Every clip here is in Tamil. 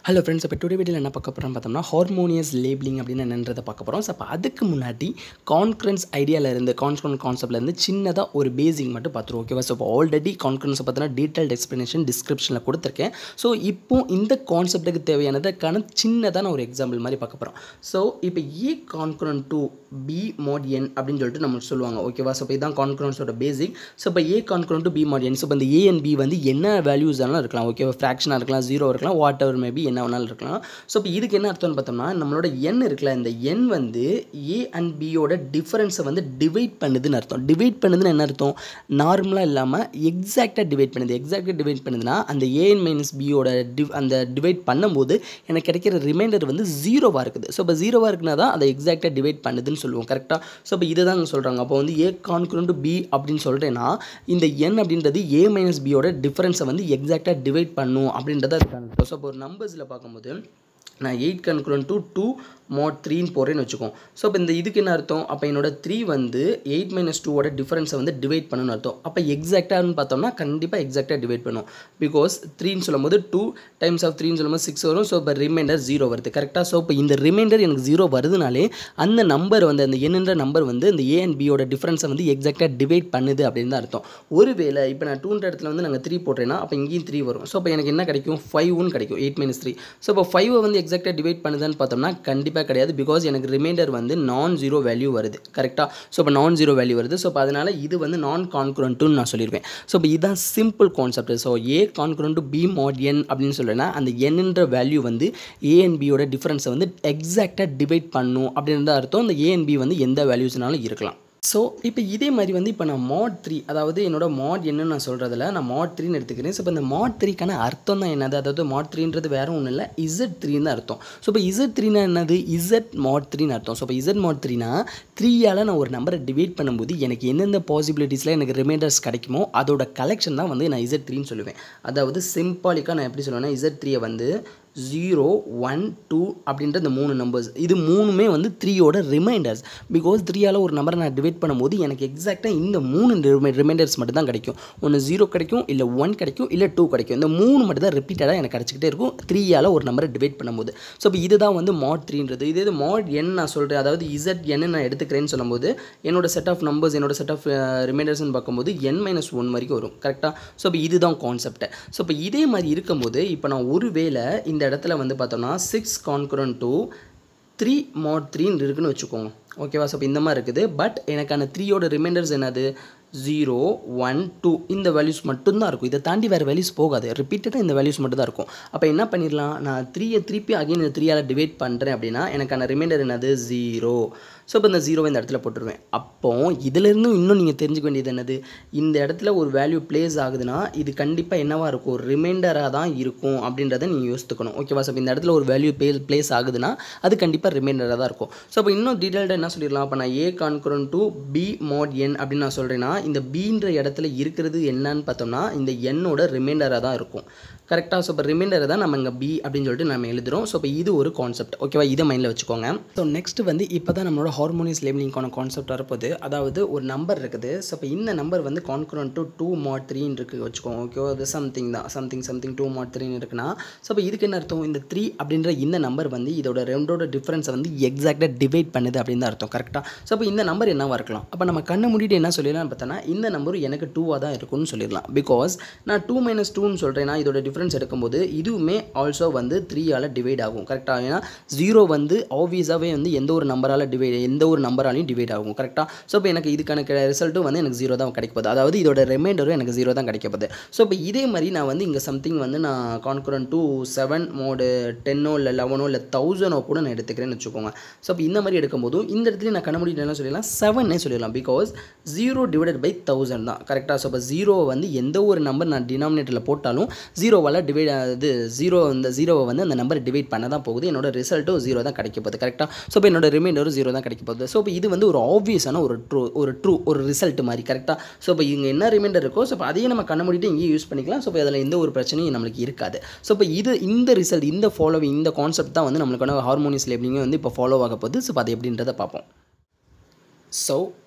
ஹலோ ஃப்ரெண்ட்ஸ் இப்போ டுடே வீடியோவில் என்ன பார்க்க போகிறோம்னு பார்த்தோம்னா ஹார்மோனியஸ் லேபிளிங் அப்படின்னு என்னன்றதை பார்க்க போகிறோம் ஸோ அப்போ அதுக்கு முன்னாடி கான்ஃபரன்ஸ் ஐடியாவில் இருந்து கான்ஃபரன்ஸ் கான்செப்ட்ல இருந்து சின்னதாக ஒரு பேசிக் மட்டும் பார்த்துருவோம் ஓகேவா ஸோ இப்போ ஆல்ரெடி கான்ஃபரன்ஸை பார்த்தீங்கன்னா டீட்டெயில்ட் எக்ஸ்ப்ளனேஷன் டிஸ்கிரிப்ஷனில் கொடுத்துருக்கேன் ஸோ இப்போ இந்த கான்செப்ட்டுக்கு தேவையானதுக்கான சின்னதான ஒரு எக்ஸாம்பிள் மாதிரி பார்க்க போகிறோம் ஸோ இப்போ A congruent to B mod N அப்படின்னு சொல்லிட்டு நம்ம சொல்லுவாங்க ஓகேவா ஸோ இப்போ இதுதான் கான்குரன்ஸோட பேசிக் ஸோ இப்போ A congruent to B mod N so இப்போ இந்த ஏ அண்ட் பி வந்து என்ன வேல்யூஸ் ஆனாலும் இருக்கலாம் ஓகேவா ஃப்ராக்ஷனாக இருக்கலாம் ஜீரோ இருக்கலாம் வாட் எவர் மேபி என்ன வேணாலும் இருக்கலாம் ஸோ இப்போ இதுக்கு என்ன அர்த்தம்னு பார்த்தோம்னா நம்மளோட எண் இருக்குல்ல இந்த எண் வந்து ஏ அண்ட் பியோட டிஃபரன்ஸை வந்து டிவைட் பண்ணுதுன்னு அர்த்தம் டிவைட் பண்ணுதுன்னு என்ன அர்த்தம் நார்மலாக இல்லாமல் எக்ஸாக்டாக டிவைட் பண்ணுது எக்ஸாக்டாக டிவைட் பண்ணுதுன்னா அந்த ஏஎன் மைனஸ் பியோட டிவ் அந்த டிவைட் பண்ணும்போது எனக்கு கிடைக்கிற ரிமைண்டர் வந்து ஜீரோவாக இருக்குது ஸோ இப்போ ஜீரோவாக இருக்குன்னா தான் அதை எக்ஸாக்டாக டிவைட் பண்ணுதுன்னு சொல்லுவோம் கரெக்டாக ஸோ இப்போ இதை தான் சொல்கிறாங்க அப்போ வந்து ஏ கான்குரண்ட் பி அப்படின்னு சொல்கிறேன்னா இந்த என் அப்படின்றது ஏ மைனஸ் பியோட டிஃபரன்ஸை வந்து எக்ஸாக்டாக டிவைட் பண்ணும் அப்படின்றத அதுக்கான ஸோ இப்போ ஒரு நம்பர்ஸில் பார்க்கும்போது நான் eight congruent to two mod த்ரீன்னு போகிறேன்னு வச்சுக்கோம் ஸோ இப்போ இந்த இதுக்கு என்ன அர்த்தம் அப்போ என்னோட த்ரீ வந்து எயிட் மைனஸ் டூவோட டிஃபரன்ஸை வந்து டிவைட் பண்ணணும்னு அர்த்தம் அப்போ எக்ஸாக்டாகனு பார்த்தோம்னா கண்டிப்பாக எக்ஸாக்டாக டிவைட் பண்ணும் பிகாஸ் த்ரீன்னு சொல்லும்போது டூ டைம்ஸ் ஆஃப் த்ரீன்னு சொல்லும்போது சிக்ஸ் வரும் ஸோ இப்போ ரிமைண்டர் ஜீரோ வருது கரெக்டாக ஸோ இப்போ இந்த ரிமைண்டர் எனக்கு ஜீரோ வருதுனாலே அந்த நம்பர் வந்து அந்த என்னன்ற நம்பர் வந்து இந்த ஏ அண்ட் பியோட டிஃபரன்ஸை வந்து எக்ஸாக்டாக டிவைட் பண்ணுது அப்படின்னு தான் அர்த்தம் ஒருவேளை இப்போ நான் டூன்ற இடத்துல வந்து நாங்கள் த்ரீ போட்டேன்னா அப்போ இங்கேயும் த்ரீ வரும் ஸோ இப்போ எனக்கு என்ன கிடைக்கும் ஃபைவ்னு கிடைக்கும் எயிட் மைனஸ் த்ரீ ஸோ இப்போ ஃபைவை வந்து எக்ஸாக்டாக டிவைட் பண்ணுதுன்னு பார்த்தோம்னா கண்டிப்பாக கிடையாது பிகாஸ் எனக்கு ரிமைண்டர் வந்து நான் ஜீரோ வேல்யூ வருது கரெக்டாக ஸோ இப்போ நான் ஜீரோ வேல்யூ வருது ஸோ இப்போ அதனால் இது வந்து நான் கான்குரண்ட்டுன்னு நான் சொல்லியிருப்பேன் ஸோ இப்போ இதுதான் simple concept so A congruent to B mod N அப்படின்னு சொல்கிறேன்னா அந்த என்ன்ற வேல்யூ வந்து ஏ அண்ட் பியோட டிஃப்ரென்ஸை வந்து எக்ஸாக்டாக டிவைட் பண்ணும் அப்படின்ற அர்த்தம் இந்த ஏ அண்ட் பி வந்து எந்த வேல்யூஸ்னாலும் இருக்கலாம் ஸோ இப்போ இதே மாதிரி வந்து இப்போ நான் மாட் த்ரீ அதாவது என்னோட மாட் என்னன்னு நான் சொல்கிறதுல நான் மாட் த்ரீன்னு எடுத்துக்கிறேன் ஸோ இப்போ இந்த மாட் த்ரீக்கான அர்த்தம் தான் என்னது அதாவது மாட் த்ரீன்றது வேறு ஒன்றும் இல்லை இசட் த்ரீன்னு தான் அர்த்தம் ஸோ இப்போ இசட் த்ரீனா என்னது இசட் மாட் த்ரீன்னு அர்த்தம் ஸோ இப்போ இசட் மாட் த்ரீனா த்ரீயால் நான் ஒரு நம்பரை டிவைட் பண்ணும்போது எனக்கு எந்தெந்த பாசிபிலிட்டிஸில் எனக்கு ரிமைண்டர்ஸ் கிடைக்குமோ அதோட கலெக்ஷன் தான் வந்து நான் இசட் த்ரீன்னு சொல்லுவேன் அதாவது சிம்பாலிக்காக நான் எப்படி சொல்லுவேன்னா இசட் த்ரீயை வந்து ஜீரோ ஒன் டூ அப்படின்ற இந்த மூணு நம்பர்ஸ் இது மூணுமே வந்து த்ரீயோட ரிமைண்டர்ஸ் பிகாஸ் த்ரீயால் ஒரு நம்பரை நான் டிவைட் பண்ணும்போது எனக்கு எக்ஸாக்டாக இந்த மூணு ரிமைண்டர்ஸ் மட்டும் தான் கிடைக்கும் ஒன்று ஜீரோ கிடைக்கும் இல்லை ஒன் கிடைக்கும் இல்லை டூ கிடைக்கும் இந்த மூணு மட்டும் தான் ரிப்பீட்டடாக எனக்கு கிடச்சிக்கிட்டே இருக்கும் த்ரீயால் ஒரு நம்பரை டிவைட் பண்ணும்போது ஸோ இப்போ இதுதான் வந்து மாட் த்ரீன்றது இதே இது மாட் என் நான் சொல்கிறேன் அதாவது இசட் என் நான் எடுத்துக்கிறேன்னு சொல்லும்போது என்னோட செட் ஆஃப் நம்பர்ஸ் என்னோட செட் ஆஃப் ரிமைண்டர்ஸ்னு பார்க்கும்போது என் மைனஸ் ஒன் வரைக்கும் வரும் கரெக்டாக ஸோ இப்போ இதுதான் கான்செப்ட் ஸோ இப்போ இதே மாதிரி இருக்கும்போது இப்போ நான் ஒரு வேளை இந்த இடத்துல வந்து பார்த்தோம்னா six congruent to three mod த்ரீன்னு இருக்குன்னு வச்சுக்கோங்க ஓகேவா ஸோ இப்போ இந்த மாதிரி இருக்குது பட் எனக்கான த்ரீயோட ரிமைண்டர்ஸ் என்னது ஜீரோ ஒன் டூ இந்த வேல்யூஸ் மட்டும்தான் இருக்கும் இதை தாண்டி வேறு வேல்யூஸ் போகாது ரிப்பீட்டடாக இந்த வேல்யூஸ் மட்டும் தான் இருக்கும் அப்போ என்ன பண்ணிடலாம் நான் த்ரீயை திருப்பி அகைன் இந்த த்ரீயால் டிவைட் பண்ணுறேன் அப்படின்னா எனக்கான ரிமைண்டர் என்னது ஜீரோ ஸோ இப்போ இந்த ஜீரோவை இந்த இடத்துல போட்டுருவேன் அப்போ இதிலேருந்து இன்னும் நீங்கள் தெரிஞ்சுக்க வேண்டியது என்னது இந்த இடத்துல ஒரு வேல்யூ ப்ளேஸ் ஆகுதுன்னா இது கண்டிப்பாக என்னவாக இருக்கும் ரிமைண்டராக தான் இருக்கும் அப்படின்றத நீங்கள் யோசித்துக்கணும் ஓகேவா ஸோ இந்த இடத்துல ஒரு வேல்யூ ப்ளே ப்ளேஸ் ஆகுதுன்னா அது கண்டிப்பாக ரிமைண்டராக தான் இருக்கும் ஸோ அப்போ இன்னும் டீட்டெயில்டாக என்ன சொல்லிடலாம் அப்போ நான் A congruent to B mod N அப்படின்னு நான் சொல்கிறேன்னா இந்த பீன்ற இடத்துல இருக்கிறது என்னன்னு பார்த்தோம்னா இந்த எண்ணோட ரிமைண்டராக தான் இருக்கும் கரெக்டாக ஸோ இப்போ ரிமைண்டரை தான் நம்ம இங்கே பி அப்படின்னு சொல்லிட்டு நம்ம எழுதுகிறோம் ஸோ இப்போ இது ஒரு கான்செப்ட் ஓகேவா இதை மைண்டில் வச்சுக்கோங்க ஸோ நெக்ஸ்ட் வந்து இப்போ தான் நம்மளோட ஹார்மோனியஸ் லேபிளிங்கான கான்செப்ட் வரப்போகுது அதாவது ஒரு நம்பர் இருக்குது ஸோ இப்போ இந்த நம்பர் வந்து கான்குரன் டு டூ மாட் த்ரீன்னு இருக்குது வச்சுக்கோங்க ஓகேவா அது சம்திங் தான் சம்திங் சம்திங் டூ மாட் த்ரீன்னு இருக்குன்னா ஸோ இப்போ இதுக்கு என்ன அர்த்தம் இந்த த்ரீ அப்படின்ற இந்த நம்பர் வந்து இதோட ரெண்டோட டிஃப்ரென்ஸை வந்து எக்ஸாக்டாக டிவைட் பண்ணுது அப்படின்னு தான் அர்த்தம் கரெக்டாக ஸோ இப்போ இந்த நம்பர் என்னவாக இருக்கலாம் அப்போ நம்ம கண்ணை மூடிட்டு என்ன சொல்லிடலாம் பார்த்தோன்னா இந்த நம்பர் எனக்கு டூவாக தான் இருக்கும்னு சொல்லிடலாம் பிகாஸ் நான் டூ மைனஸ் டூன்னு சொல்கிறேன்னா இதோட டிஃப்ரென்ஸ் எடுக்கும்போது இதுவுமே ஆல்சோ வந்து த்ரீயால் டிவைட் ஆகும் கரெக்டாக ஏன்னா ஜீரோ வந்து ஆப்வியஸாகவே வந்து எந்த ஒரு நம்பரால் டிவைட் எந்த ஒரு நம்பராலையும் டிவைட் ஆகும் கரெக்டாக ஸோ இப்போ எனக்கு இதுக்கான ரிசல்ட்டும் வந்து எனக்கு ஜீரோ தான் கிடைக்க போகுது அதாவது இதோட ரிமைண்டரும் எனக்கு ஜீரோ தான் கிடைக்க போகுது ஸோ இப்போ இதே மாதிரி நான் வந்து இங்கே சம்திங் வந்து நான் கான்குரன் டூ செவன் மோடு டென்னோ இல்லை லெவனோ இல்லை தௌசண்டோ கூட நான் எடுத்துக்கிறேன்னு வச்சுக்கோங்க ஸோ இப்போ இந்த மாதிரி எடுக்கும்போதும் இந்த இடத்துல நான் கண்டுபிடி என்ன சொல்லிடலாம் செவன்னே சொல்லிடலாம் because zero divided by thousand தான் கரெக்டாக ஸோ இப்போ ஜீரோ வந்து எந்த ஒரு நம்பர் நான் டினாமினேட்டரில் போட்டாலும் ஜீரோவால் டிவைட் இது ஜீரோ இந்த ஜீரோவை வந்து அந்த நம்பர் டிவைட் பண்ண தான் போகுது என்னோட ரிசல்ட்டும் ஜீரோ தான் கிடைக்க போகுது கரெக்டாக ஸோ இப்போ என்னோட ரிமைண்டரும் ஜீரோ தான் கிடைக்க போகுது ஸோ இப்போ இது வந்து ஒரு ஆப்வியஸான ஒரு ட்ரூ ஒரு ட்ரூ ஒரு ரிசல்ட் மாதிரி கரெக்டாக ஸோ இப்போ இங்கே என்ன ரிமைண்டர் இருக்கோ ஸோ இப்போ அதையும் நம்ம கண்ண மூடிட்டு இங்கேயும் யூஸ் பண்ணிக்கலாம் ஸோ இப்போ அதில் எந்த ஒரு பிரச்சனையும் நம்மளுக்கு இருக்காது ஸோ இப்போ இது இந்த ரிசல்ட் இந்த ஃபாலோவிங் இந்த கான்செப்ட் தான் வந்து நம்மளுக்கான ஹார்மோனியஸ் லேபிளிங்கே வந்து இப்போ ஃபாலோ ஆக போகுது ஸோ இப்போ அது எப்படின்றத பார்ப்போம் ஸோ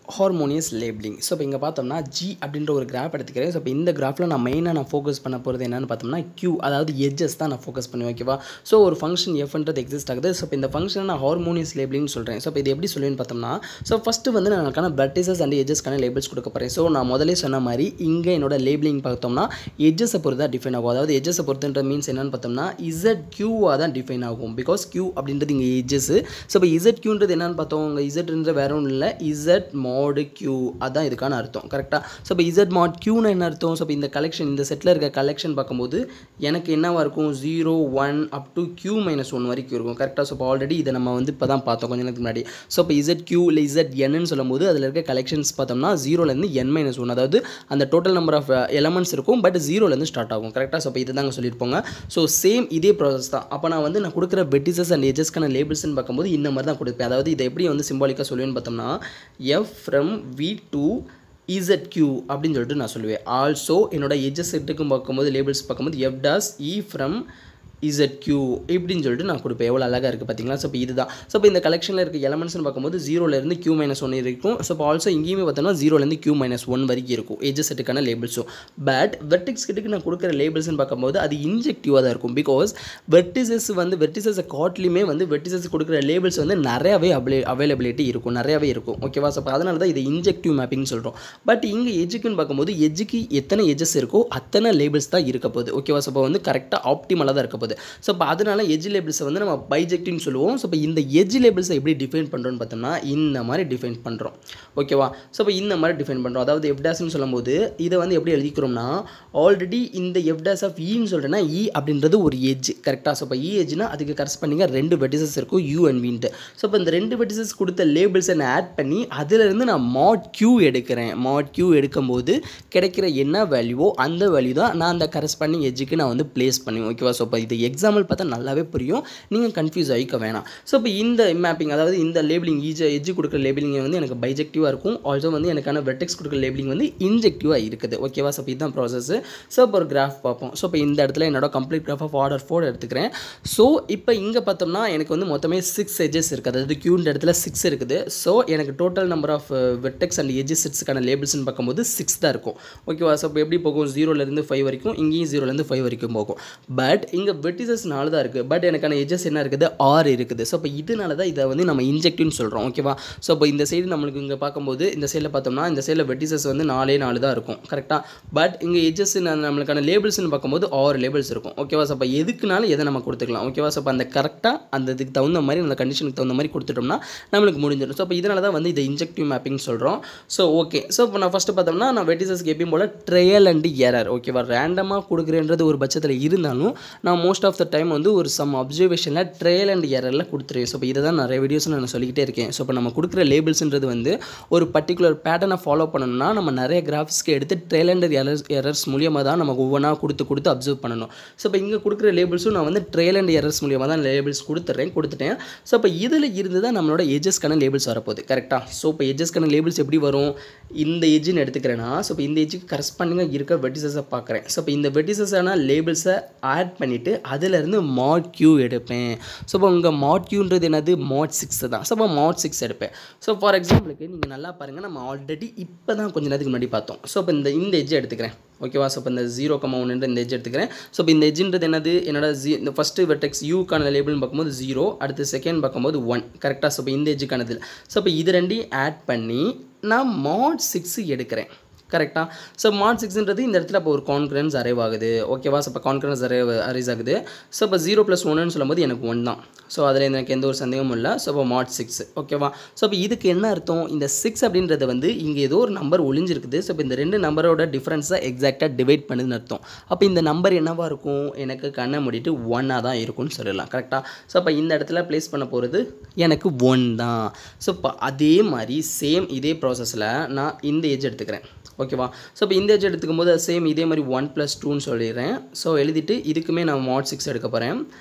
ஹார்மோனியஸ் லேபிளிங் ஸோ இப்போ இங்கே பார்த்தோம்னா ஜி அப்படின்ற ஒரு கிராஃப் எடுத்துக்கிறேன் ஸோ இப்போ இந்த கிராஃபில் நான் மெயினாக நான் ஃபோக்கஸ் பண்ண போகிறது என்னென்னு பார்த்தோம்னா Q அதாவது எட்ஜஸ் தான் நான் ஃபோக்கஸ் பண்ணுவேன் ஓகேவா ஸோ ஒரு ஃபங்க்ஷன் எஃப்ன்றது எக்ஸிஸ்ட் ஆகுது ஸோ இப்போ இந்த ஃபங்க்ஷனை நான் ஹார்மோனியஸ் லேபிளிங் சொல்கிறேன் ஸோ இப்போ இது எப்படி சொல்லுவேன்னு பார்த்தோம்னா ஸோ ஃபஸ்ட்டு வந்து நான் எனக்கான வெர்டிசஸ் அண்ட் எஜஸ்க்கான லேபிள்ஸ் கொடுக்க போகிறேன் ஸோ நான் முதலே சொன்ன மாதிரி இங்கே என்னோட லேபிளிங் பார்த்தோம்னா எஜஸை பொறுத்து தான் டிஃபைன் ஆகும் அதாவது எஜஸை பொறுத்துன்ற மீன்ஸ் என்னென்னு பார்த்தோம்னா இசட் கியூவாக தான் டிஃபைன் ஆகும் பிகாஸ் கியூ அப்படின்றது இங்கே எஜஸ் ஸோ இப்போ இசட் கியூன்றது என்னென்னு பார்த்தோம் உங்கள் இசட்ன்ற வேற ஒன்றும் இல்லை இசட் மாடு கியூ அதான் இதுக்கான அர்த்தம் கரெக்டாக ஸோ இப்போ இசட் மாட் கியூன்னு என்ன அர்த்தம் ஸோ இப்போ இந்த கலெக்ஷன் இந்த செட்டில் இருக்க கலெக்ஷன் பார்க்கும்போது எனக்கு என்னவா இருக்கும் zero one up to Q minus one வரைக்கும் இருக்கும் கரெக்டாக ஸோ இப்போ ஆல்ரெடி இதை நம்ம வந்து இப்போ தான் பார்த்தோம் கொஞ்ச நேரத்துக்கு முன்னாடி ஸோ இப்போ இசட் கியூ இல்லை இசட் என்னன்னு சொல்லும்போது அதில் இருக்க கலெக்ஷன்ஸ் பார்த்தோம்னா ஜீரோலேருந்து என் மைனஸ் ஒன் அதாவது அந்த டோட்டல் நம்பர் ஆஃப் எலமெண்ட்ஸ் இருக்கும் பட் ஜீரோலேருந்து ஸ்டார்ட் ஆகும் கரெக்டாக ஸோ இப்போ இது தாங்க சொல்லியிருப்போங்க ஸோ சேம் இதே ப்ராசஸ் தான் அப்போ நான் வந்து நான் கொடுக்குற வெட்டிசஸ் அண்ட் எஜஸ்க்கான லேபிள்ஸ்னு பார்க்கும்போது இந்த மாதிரி தான் கொடுப்பேன் அதாவது இதை எப்படி வந்து சிம்பாலிக்காக சொல்லுவேன்னு பார்த்தோம்னா F from V to Z Q அப்படின்னு சொல்லிட்டு நான் சொல்லுவேன் ஆல்சோ என்னோட எஜஸ் செட்டுக்கும் பார்க்கும்போது லேபிள்ஸ் பார்க்கும்போது எஃப் டாஸ் இ ஃப்ரம் இசட் கியூ இப்படின்னு சொல்லிட்டு நான் கொடுப்பேன் எவ்வளோ அழகாக இருக்குது பார்த்தீங்களா ஸோ இப்போ இதுதான் ஸோ இப்போ இந்த கலெக்ஷனில் இருக்க எலமெண்ட்ஸ்னு பார்க்கும்போது ஜீரோலேருந்து கியூ மைனஸ் ஒன் இருக்கும் ஸோ இப்போ ஆல்சோ இங்கேயுமே பார்த்தோம்னா ஜீரோலேருந்து கியூ மைனஸ் ஒன் வரைக்கும் இருக்கும் ஏஜஸ் செட்டுக்கான லேபிள்ஸும் பட் வெர்டிக்ஸ் கிட்டுக்கு நான் கொடுக்குற லேபிள்ஸ்னு பார்க்கும்போது அது இன்ஜெக்டிவாக தான் இருக்கும் பிகாஸ் வெர்டிசஸ் வந்து வெர்டிசஸை காட்லியுமே வந்து வெர்டிசஸ் கொடுக்குற லேபிள்ஸ் வந்து நிறையாவே அவைலே அவைலபிலிட்டி இருக்கும் நிறையாவே இருக்கும் ஓகேவா ஸோ அப்போ அதனால தான் இது இன்ஜெக்டிவ் மேப்பிங்னு சொல்கிறோம் பட் இங்கே எஜுக்குன்னு பார்க்கும்போது எஜுக்கு எத்தனை எஜஸ் இருக்கோ அத்தனை லேபிள்ஸ் தான் இருக்க போகுது ஓகேவா ஸோ இப்போ வந்து கரெக்டாக ஆப்டிமலாக தான் இருக்க போகுது ஸோ இப்போ அதனால எஜ் லேபிள்ஸை வந்து நம்ம பைஜெக்டிவ்னு சொல்லுவோம் ஸோ இப்போ இந்த எஜ் லேபிள்ஸை எப்படி டிஃபைன் பண்ணுறோன்னு பார்த்தோம்னா இந்த மாதிரி டிஃபைன் பண்ணுறோம் ஓகேவா ஸோ இப்போ இந்த மாதிரி டிஃபைன் பண்ணுறோம் அதாவது எஃப்டாஸ்னு சொல்லும்போது இதை வந்து எப்படி எழுதிக்கிறோம்னா ஆல்ரெடி இந்த எஃப்டாஸ் ஆஃப் ஈன்னு சொல்கிறேன்னா இ அப்படின்றது ஒரு எஜ் கரெக்டாக ஸோ இப்போ இ எஜ்னா அதுக்கு கரஸ்பாண்டிங்க ரெண்டு வெட்டிசஸ் இருக்கும் யூ அண்ட் வின்ட்டு ஸோ இப்போ இந்த ரெண்டு வெட்டிசஸ் கொடுத்த லேபிள்ஸை நான் ஆட் பண்ணி அதிலிருந்து நான் மாட் கியூ எடுக்கிறேன் மாட் கியூ எடுக்கும்போது கிடைக்கிற என்ன வேல்யூவோ அந்த வேல்யூ தான் நான் அந்த கரஸ்பாண்டிங் எஜ்ஜுக்கு நான் வந்து ப்ளேஸ் பண்ணுவேன் ஓகேவா ஸோ இப்போ இது எக்ஸாம்பிள் பார்த்தா நல்லாவே புரியும் நீங்கள் கன்ஃபியூஸ் ஆகிக்க வேணாம் ஸோ இப்போ இந்த மேப்பிங் அதாவது இந்த லேபிளிங் ஈஜ் எஜ்ஜு கொடுக்குற லேபிளிங் வந்து எனக்கு பைஜெக்டிவாக இருக்கும் ஆல்சோ வந்து எனக்கான வெட்டெக்ஸ் கொடுக்குற லேபிளிங் வந்து இன்ஜெக்டிவாக இருக்குது ஓகேவா ஸோ இப்போ இதுதான் ப்ராசஸ் ஸோ இப்போ ஒரு கிராஃப் பார்ப்போம் ஸோ இப்போ இந்த இடத்துல என்னோட complete graph of order four எடுத்துக்கிறேன் ஸோ இப்போ இங்கே பார்த்தோம்னா எனக்கு வந்து மொத்தமே சிக்ஸ் எஜஸ் இருக்குது அதாவது கியூன்ற இடத்துல சிக்ஸ் இருக்குது ஸோ எனக்கு total number of vertex and edges செட்ஸுக்கான லேபிள்ஸ்னு பார்க்கும்போது சிக்ஸ் தான் இருக்கும் ஓகேவா ஸோ இப்போ எப்படி போகும் ஜீரோலேருந்து ஃபைவ் வரைக்கும் இங்கேயும் ஜீரோலேருந்து ஃபைவ் வரைக்கும் போகும் பட் இங்கே வெட்டிசஸ் நாலு தான் இருக்குது பட் எனக்கான எஜஸ் என்ன இருக்குது ஆறு இருக்குது ஸோ இப்போ இதனால தான் இதை வந்து நம்ம இன்ஜெக்டிவ்னு சொல்கிறோம் ஓகேவா ஸோ இப்போ இந்த சைடு நம்மளுக்கு இங்கே பார்க்கும்போது இந்த சைடில் பார்த்தோம்னா இந்த சைடில் வெட்டிசஸ் வந்து நாலே நாலு தான் இருக்கும் கரெக்டாக பட் இங்கே எஜஸ் நம்மளுக்கான லேபிள்ஸ்னு பார்க்கும்போது ஆறு லேபிள்ஸ் இருக்கும் ஓகேவா ஸோ இப்போ எதுக்குனாலும் எதை நம்ம கொடுத்துக்கலாம் ஓகேவா ஸோ இப்போ அந்த கரெக்டாக அந்த இதுக்கு தகுந்த மாதிரி அந்த கண்டிஷனுக்கு தகுந்த மாதிரி கொடுத்துட்டோம்னா நம்மளுக்கு முடிஞ்சிடும் ஸோ இப்போ இதனால தான் வந்து இதை இன்ஜெக்டிவ் மேப்பிங் சொல்கிறோம் ஸோ ஓகே ஸோ இப்போ நான் ஃபஸ்ட்டு பார்த்தோம்னா நான் வெட்டிசஸ்க்கு எப்பயும் போல் ட்ரையல் அண்ட் எரர் ஓகேவா ரேண்டமாக கொடுக்குறேன்றது ஒரு பட்சத்தில் இருந்தாலும் நான் மோஸ்ட் ஆஃப் த டைம் வந்து ஒரு சம் அப்சர்வேஷனில் ட்ரையல் அண்ட் எரரில் கொடுத்துருவேன் ஸோ இப்போ இதை தான் நிறைய வீடியோஸ் நான் சொல்லிக்கிட்டே இருக்கேன் ஸோ இப்போ நம்ம கொடுக்குற லேபிள்ஸ்ன்றது வந்து ஒரு பர்டிகுலர் பேட்டர்னை ஃபாலோ பண்ணணும்னா நம்ம நிறைய கிராஃபிக்ஸ்க்கு எடுத்து ட்ரையல் அண்ட் எரர்ஸ் எரர்ஸ் மூலியமாக தான் நமக்கு ஒவ்வொன்றா கொடுத்து கொடுத்து அப்சர்வ் பண்ணணும் ஸோ இப்போ இங்கே கொடுக்குற லேபிள்ஸும் நான் வந்து ட்ரையல் அண்ட் எரர்ஸ் மூலியமாக தான் லேபிள்ஸ் கொடுத்துட்றேன் கொடுத்துட்டேன் ஸோ இப்போ இதில் இருந்து தான் நம்மளோட எஜஸ்க்கான லேபிள்ஸ் வரப்போகுது கரெக்டாக ஸோ இப்போ எஜஸ்க்கான லேபிள்ஸ் எப்படி வரும் இந்த எஜ்ஜுன்னு எடுத்துக்கிறேன்னா ஸோ இப்போ இந்த எஜ்ஜுக்கு கரஸ்பாண்டிங்காக இருக்க வெட்டிசஸை பார்க்குறேன் ஸோ இப்போ இந்த வெட்டிசஸான லேபிள்ஸை ஆட் பண்ணிவிட்டு அதிலிருந்து மாட் கியூ எடுப்பேன் ஸோ இப்போ உங்கள் மாட் கியூன்றது என்னது மாட் சிக்ஸ் தான் ஸோ இப்போ மாட் சிக்ஸ் எடுப்பேன் ஸோ ஃபார் எக்ஸாம்பிளுக்கு நீங்கள் நல்லா பாருங்கள் நம்ம ஆல்ரெடி இப்போ தான் கொஞ்ச நேரத்துக்கு முன்னாடி பார்த்தோம் ஸோ இப்போ இந்த இந்த எஜ்ஜை எடுத்துக்கிறேன் ஓகேவா ஸோ இப்போ இந்த ஜீரோ கமா ஒன்றுன்ற இந்த எஜ் எடுத்துக்கிறேன் ஸோ இப்போ இந்த எஜ்ஜுன்றது என்னது என்னோட ஜி இந்த ஃபஸ்ட்டு வெர்டெக்ஸ் யூக்கான லேபிள்னு பார்க்கும்போது ஜீரோ அடுத்து செகண்ட் பார்க்கும்போது ஒன் கரெக்டாக ஸோ இப்போ இந்த எஜ்ஜுக்கானது ஸோ இப்போ இது ரெண்டையும் ஆட் பண்ணி நான் மாட் சிக்ஸ் எடுக்கிறேன் கரெக்டாக ஸோ மாட் சிக்ஸ்ன்றது இந்த இடத்துல இப்போ ஒரு கான்ஃபிடன்ஸ் அரைவ் ஆகுது ஓகேவா ஸோ இப்போ கான்ஃபிடன்ஸ் அரைவ் அரைஸ் ஆகுது ஸோ இப்போ ஜீரோ ப்ளஸ் ஒன்றுன்னு சொல்லும்போது எனக்கு ஒன் தான் ஸோ அதில் எனக்கு எந்த ஒரு சந்தேகமும் இல்லை ஸோ இப்போ மாட் சிக்ஸ் ஓகேவா ஸோ இப்போ இதுக்கு என்ன அர்த்தம் இந்த சிக்ஸ் அப்படின்றது வந்து இங்கே ஏதோ ஒரு நம்பர் ஒளிஞ்சிருக்குது ஸோ இப்போ இந்த ரெண்டு நம்பரோட டிஃப்ரென்ஸை எக்ஸாக்டாக டிவைட் பண்ணுதுன்னு அர்த்தம் அப்போ இந்த நம்பர் என்னவாக இருக்கும் எனக்கு கண்ணை மூடிட்டு ஒன்னாக தான் இருக்கும்னு சொல்லலாம் கரெக்டாக ஸோ அப்போ இந்த இடத்துல ப்ளேஸ் பண்ண போகிறது எனக்கு ஒன் தான் ஸோ இப்போ அதே மாதிரி சேம் இதே ப்ராசஸில் நான் இந்த ஏஜ் எடுத்துக்கிறேன் ஓகேவா ஸோ இப்போ இந்த ஏஜ் எடுத்துக்கும் போது சேம் இதே மாதிரி ஒன் ப்ளஸ் டூன்னு சொல்லிடுறேன் ஸோ எழுதிட்டு இதுக்குமே நான் மாட் சிக்ஸ் எடுக்க போகிறேன்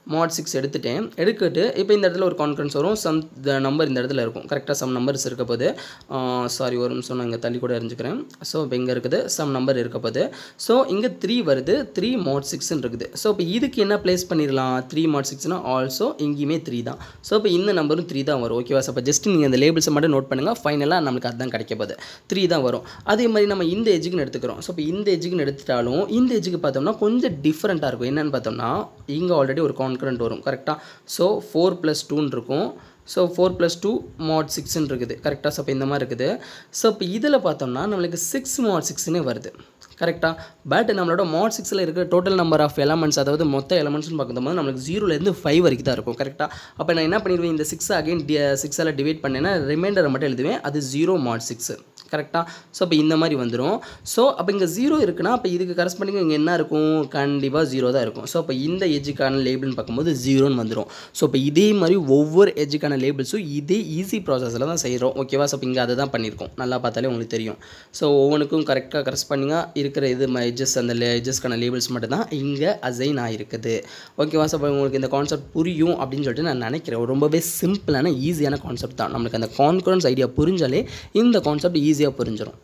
மாட் சிக்ஸ் எடுத்துட்டேன் எடுக்கிட்டு இப்போ இந்த இடத்துல ஒரு கான்ஃபரன்ஸ் வரும் சம் த நம்பர் இந்த இடத்துல இருக்கும் கரெக்டாக சம் நம்பர்ஸ் இருக்க போது சாரி ஒரு நிமிஷம் நான் இங்கே தள்ளி கூட அறிஞ்சுக்கிறேன் ஸோ இப்போ இங்கே இருக்குது சம் நம்பர் இருக்க போது ஸோ இங்கே த்ரீ வருது த்ரீ மாட் சிக்ஸ்னு இருக்குது ஸோ இப்போ இதுக்கு என்ன ப்ளேஸ் பண்ணிடலாம் த்ரீ மாட் சிக்ஸ்னால் ஆல்சோ இங்கேயுமே த்ரீ தான் ஸோ இப்போ இந்த நம்பரும் த்ரீ தான் வரும் ஓகேவா ஸோ இப்போ ஜஸ்ட் நீங்கள் அந்த லேபிள்ஸை மட்டும் நோட் பண்ணுங்கள் ஃபைனலாக நம்மளுக்கு அதுதான் கிடைக்க போகுது த்ரீ தான் வரும் அதே மாதிரி நம்ம இந்த எஜுக்குன்னு எடுத்துக்கிறோம் ஸோ இப்போ இந்த எஜுக்குன்னு எடுத்துட்டாலும் இந்த எஜுக்கு பார்த்தோம்னா கொஞ்சம் டிஃப்ரெண்ட்டாக இருக்கும் என்னென்னு பார்த்தோம்னா இங்கே ஆல்ரெடி ஒரு கான்கரண்ட் வரும் கரெக்டாக ஸோ ஃபோர் ப்ளஸ் டூன்னு இருக்கும் so four plus two mod சிக்ஸ்ன்னு இருக்குது கரெக்டாக ஸோ இப்போ இந்த மாதிரி இருக்குது ஸோ இப்போ இதில் பார்த்தோம்னா நம்மளுக்கு சிக்ஸ் மாட் சிக்ஸ்னே வருது கரெக்டாக பட் நம்மளோட மாட் சிக்ஸில் இருக்கிற டோட்டல் நம்பர் ஆஃப் எலமெண்ட்ஸ் அதாவது மொத்த எலமெண்ட்ஸ்னு பார்க்கும்போது நம்மளுக்கு ஜீரோலேருந்து ஃபைவ் வரைக்கும் தான் இருக்கும் கரெக்டாக அப்போ நான் என்ன பண்ணிடுவேன் இந்த சிக்ஸ் அகைன் டி சிக்ஸால் டிவைட் பண்ணேன்னா ரிமைண்டரை மட்டும் எழுதுவேன் அது ஜீரோ மாட் சிக்ஸ் கரெக்டாக ஸோ இப்போ இந்த மாதிரி வந்துடும் ஸோ அப்போ இங்கே ஜீரோ இருக்குன்னா அப்போ இதுக்கு கரஸ்பாண்டிங் இங்கே என்ன இருக்கும் கண்டிப்பாக ஜீரோ தான் இருக்கும் ஸோ அப்போ இந்த எஜ்ஜுக்கான லேபிள்னு பார்க்கும்போது ஜீரோன்னு வந்துடும் ஸோ இப்போ இதே மாதிரி ஒவ்வொரு எஜ்ஜுக்கான லேபிள்ஸும் இதே ஈஸி ப்ராசஸில் தான் செய்கிறோம் ஓகேவா ஸோ இப்போ இங்கே அதை தான் பண்ணியிருக்கோம் நல்லா பார்த்தாலே உங்களுக்கு தெரியும் ஸோ ஒவ்வொன்றுக்கும் கரெக்டாக கரஸ்பாண்டிங்காக இருக்கிற இது எஜஸ் அந்த எஜஸ்க்கான லேபிள்ஸ் மட்டும் தான் இங்கே அசைன் ஆகிருக்குது ஓகேவா ஸோ இப்போ உங்களுக்கு இந்த கான்செப்ட் புரியும் அப்படின்னு சொல்லிட்டு நான் நினைக்கிறேன் ரொம்பவே சிம்பிளான ஈஸியான கான்செப்ட் தான் நம்மளுக்கு அந்த கான்ஃபிடன்ஸ் ஐடியா புரிஞ்சாலே இந்த கான்செப்ட் ஈஸியாக புரிஞ்சிடும்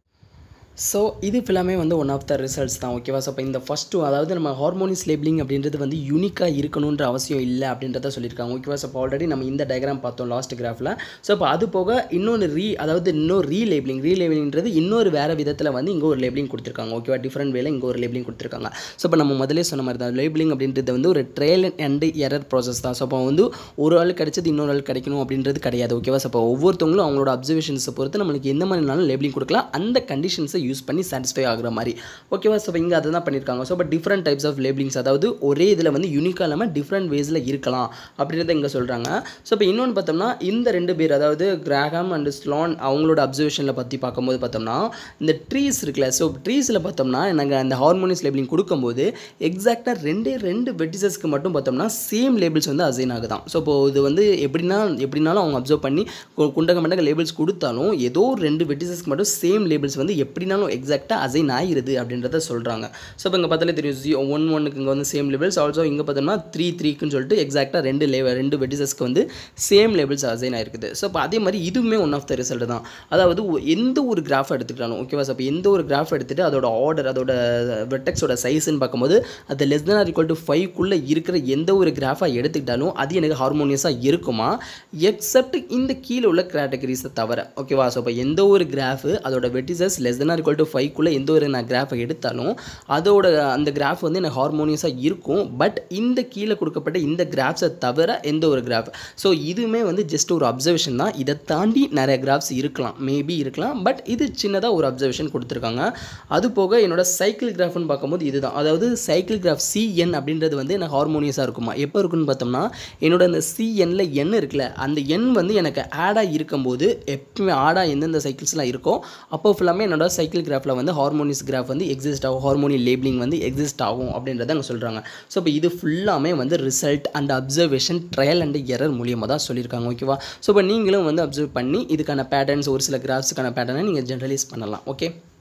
ஸோ இது ஃபுல்லாமே வந்து ஒன் ஆஃப் த ரிசல்ட்ஸ் தான் ஓகேவா ஸோ இப்போ இந்த ஃபஸ்ட்டு அதாவது நம்ம ஹார்மோனிஸ் லேபிளிங் அப்படின்றது வந்து யூனிக்காக இருக்கணுன்ற அவசியம் இல்லை அப்படின்றத சொல்லியிருக்காங்க ஓகேவா ஸோ இப்போ ஆல்ரெடி நம்ம இந்த டயக்ராம் பார்த்தோம் லாஸ்ட் கிராஃபில் ஸோ இப்போ அது போக இன்னொன்று ரீ அதாவது இன்னொரு ரீ லேபிளிங் ரீ லேபிளிங்கிறது இன்னொரு வேறு விதத்தில் வந்து இங்கே ஒரு லேபிளிங் கொடுத்துருக்காங்க ஓகேவா டிஃப்ரெண்ட் வேல இங்கே ஒரு லேபிளிங் கொடுத்துருக்காங்க ஸோ இப்போ நம்ம முதலே சொன்ன மாதிரி தான் லேபிளிங் அப்படின்றது வந்து ஒரு ட்ரையல் அண்ட் எரர் ப்ராசஸ் தான் ஸோ அப்போ வந்து ஒரு ஆள் கிடைச்சது இன்னொரு ஆள் கிடைக்கணும் அப்படின்றது கிடையாது ஓகேவா ஸோ இப்போ ஒவ்வொருத்தவங்களும் அவங்களோட அப்சர்வேஷன்ஸை பொறுத்து நம்மளுக்கு எந்த மாதிரினாலும் லேபிளிங் கொடுக்கலாம் அந்த கண்டிஷன்ஸை யூஸ் பண்ணி சாட்டிஸ்ஃபை ஆகுற மாதிரி ஓகேவா ஸோ இங்கே அதை தான் பண்ணியிருக்காங்க ஸோ இப்போ டிஃப்ரெண்ட் டைப்ஸ் ஆஃப் லேபிளிங்ஸ் அதாவது ஒரே இதில் வந்து யூனிக்காக இல்லாமல் டிஃப்ரெண்ட் வேஸில் இருக்கலாம் அப்படின்றத இங்கே சொல்கிறாங்க ஸோ இப்போ இன்னொன்று பார்த்தோம்னா இந்த ரெண்டு பேர் அதாவது கிராகம் அண்ட் ஸ்லான் அவங்களோட அப்சர்வேஷனில் பற்றி பார்க்கும்போது பார்த்தோம்னா இந்த ட்ரீஸ் இருக்குல்ல ஸோ ட்ரீஸில் பார்த்தோம்னா நாங்கள் அந்த ஹார்மோனியஸ் லேபிளிங் கொடுக்கும்போது எக்ஸாக்டாக ரெண்டே ரெண்டு வெட்டிசஸ்க்கு மட்டும் பார்த்தோம்னா சேம் லேபிள்ஸ் வந்து அசைன் ஆகுதான் ஸோ இப்போ இது வந்து எப்படின்னா எப்படினாலும் அவங்க அப்சர்வ் பண்ணி கு- குண்டக மண்டக லேபிள்ஸ் கொடுத்தாலும் ஏதோ ஒரு ரெண்டு வெட்டிசஸ்க்கு மட்டும் சேம் லேபிள்ஸ் வந்து எப்படினாலும் எக்ஸாக்டாக அசைன் ஆகிருது அப்படின்றத சொல்கிறாங்க ஸோ இப்போ இங்கே பார்த்தாலே தெரியும் ஜி ஒன் ஒன்னுக்கு இங்கே வந்து சேம் லேபிள்ஸ் ஆல்சோ இங்கே பார்த்தோம்னா த்ரீ த்ரீக்குன்னு சொல்லிட்டு எக்ஸாக்டாக ரெண்டு லே ரெண்டு வெட்டிசஸ்க்கு வந்து சேம் லேபிள்ஸ் அசைன் ஆயிருக்குது ஸோ இப்போ அதே மாதிரி இதுவுமே ஒன் ஆஃப் த ரிசல்ட் தான் அதாவது ஒ- எந்த ஒரு கிராஃப் எடுத்துக்கிட்டாலும் ஓகேவா ஸோ இப்போ எந்த ஒரு கிராஃப் எடுத்துகிட்டு அதோட ஆர்டர் அதோட வெட்டக்ஸோட சைஸ்ன்னு பார்க்கும்போது அது less than or equal to ஃபைவ்க்குள்ளே இருக்கிற எந்த ஒரு கிராஃபாக எடுத்துக்கிட்டாலும் அது எனக்கு ஹார்மோனியஸாக இருக்குமா எக்ஸப்ட் இந்த கீழே உள்ள கேட்டகரிஸை தவிர ஓகேவா ஸோ இப்போ எந்த ஒரு கிராஃபு அதோட vertices less than or equal to ஃபைவ்க்குள்ளே எந்த ஒரு நான் கிராஃபை எடுத்தாலும் அதோட அந்த கிராஃப் வந்து எனக்கு ஹார்மோனியஸாக இருக்கும் பட் இந்த கீழே கொடுக்கப்பட்ட இந்த கிராஃப்ஸை தவிர எந்த ஒரு கிராஃப் ஸோ இதுவுமே வந்து ஜஸ்ட் ஒரு அப்சர்வேஷன் தான் இதை தாண்டி நிறைய கிராஃப்ஸ் இருக்கலாம் மேபி இருக்கலாம் பட் இது சின்னதாக ஒரு அப்சர்வேஷன் கொடுத்துருக்காங்க அது போக என்னோட சைக்கிள் கிராஃப்னு பார்க்கும்போது இதுதான் அதாவது சைக்கிள் கிராஃப் சிஎன் அப்படின்றது வந்து எனக்கு ஹார்மோனியஸாக இருக்குமா எப்போ இருக்குன்னு பார்த்தோம்னா என்னோட அந்த சிஎன்ல எண் இருக்குல்ல அந்த எண் வந்து எனக்கு ஆடாக இருக்கும்போது எப்பவுமே ஆடாக எந்தெந்த சைக்கிள்ஸ்லாம் இருக்கோ அப்போ ஃபுல்லாமே என்னோட சைக்கிள் கிராஃபில் வந்து ஹார்மோனியஸ் கிராஃப் வந்து எக்ஸிஸ்ட் ஆகும் ஹார்மோனி லேபிளிங் வந்து எக்ஸிஸ்ட் ஆகும் அப்படின்றத அங்கே சொல்கிறாங்க ஸோ இப்போ இது ஃபுல்லாமே வந்து result and observation trial and error மூலியமாக தான் சொல்லியிருக்காங்க ஓகேவா ஸோ இப்போ நீங்களும் வந்து அப்சர்வ் பண்ணி இதுக்கான பேட்டர்ன்ஸ் ஒரு சில கிராஃப்ஸுக்கான பேட்டர்னை நீங்கள் ஜென்ரலைஸ் பண்ணலாம் ஓகே